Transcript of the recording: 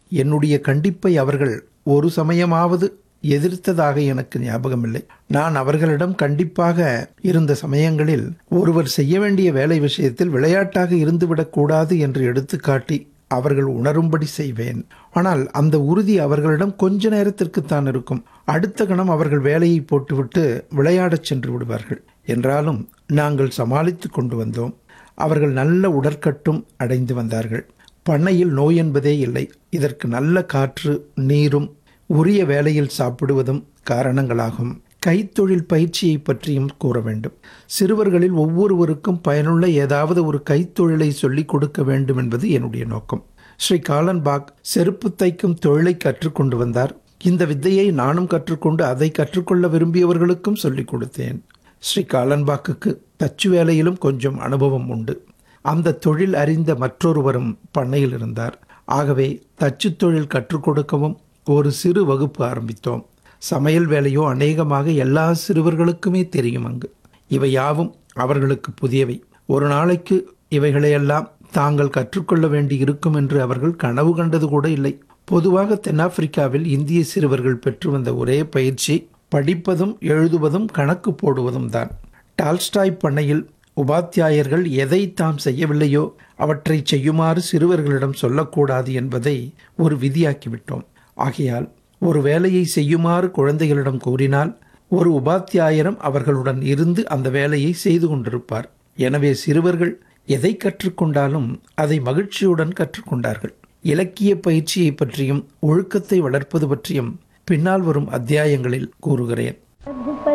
என்னுடைய கண்டிப்பை அவர்கள் ஒரு சமயமாவது எதிர்த்ததாக எனக்கு ஞாபகமில்லை நான் அவர்களிடம் கண்டிப்பாக இருந்த சமயங்களில் ஒருவர் செய்ய வேண்டிய வேலை விஷயத்தில் விளையாட்டாக இருந்துவிடக்கூடாது என்று எடுத்துக்காட்டி அவர்கள் உணரும்படி செய்வேன் ஆனால் அந்த உறுதி அவர்களிடம் கொஞ்ச நேரத்திற்குத்தான் இருக்கும் அடுத்த கணம் அவர்கள் வேலையை போட்டுவிட்டு விளையாடச் சென்று விடுவார்கள் என்றாலும் நாங்கள் சமாளித்து கொண்டு வந்தோம் அவர்கள் நல்ல உடற்கட்டும் அடைந்து வந்தார்கள் பண்ணையில் நோய் என்பதே இல்லை இதற்கு நல்ல காற்று நீரும் உரிய வேளையில் சாப்பிடுவதும் காரணங்களாகும் கைத்தொழில் பயிற்சியை பற்றியும் கூற வேண்டும் சிறுவர்களில் ஒவ்வொருவருக்கும் பயனுள்ள ஏதாவது ஒரு கைத்தொழிலை சொல்லிக் கொடுக்க வேண்டும் என்பது என்னுடைய நோக்கம் ஸ்ரீ காலன்பாக் செருப்பு தைக்கும் தொழிலை கற்றுக்கொண்டு வந்தார் இந்த வித்தையை நானும் கற்றுக்கொண்டு அதை கற்றுக்கொள்ள விரும்பியவர்களுக்கும் சொல்லிக் கொடுத்தேன் ஸ்ரீ காலன்பாக்குக்கு தச்சு வேலையிலும் கொஞ்சம் அனுபவம் உண்டு அந்த தொழில் அறிந்த மற்றொருவரும் பண்ணையில் இருந்தார் ஆகவே தச்சு தொழில் கற்றுக் கொடுக்கவும் ஒரு சிறு வகுப்பு ஆரம்பித்தோம் சமையல் வேலையோ அநேகமாக எல்லா சிறுவர்களுக்குமே தெரியும் அங்கு இவை யாவும் அவர்களுக்கு புதியவை ஒரு நாளைக்கு இவைகளையெல்லாம் தாங்கள் கற்றுக்கொள்ள வேண்டி இருக்கும் என்று அவர்கள் கனவு கண்டது கூட இல்லை பொதுவாக தென்னாப்பிரிக்காவில் இந்திய சிறுவர்கள் பெற்று வந்த ஒரே பயிற்சி படிப்பதும் எழுதுவதும் கணக்கு போடுவதும் தான் டால்ஸ்டாய் பண்ணையில் உபாத்தியாயர்கள் எதை தாம் செய்யவில்லையோ அவற்றை செய்யுமாறு சிறுவர்களிடம் சொல்லக்கூடாது என்பதை ஒரு விதியாக்கிவிட்டோம் ஆகையால் ஒரு வேலையை செய்யுமாறு குழந்தைகளிடம் கூறினால் ஒரு உபாத்தியாயரம் அவர்களுடன் இருந்து அந்த வேலையை செய்து கொண்டிருப்பார் எனவே சிறுவர்கள் எதை கற்றுக்கொண்டாலும் அதை மகிழ்ச்சியுடன் கற்றுக்கொண்டார்கள் இலக்கிய பயிற்சியை பற்றியும் ஒழுக்கத்தை வளர்ப்பது பற்றியும் பின்னால் வரும் அத்தியாயங்களில் கூறுகிறேன்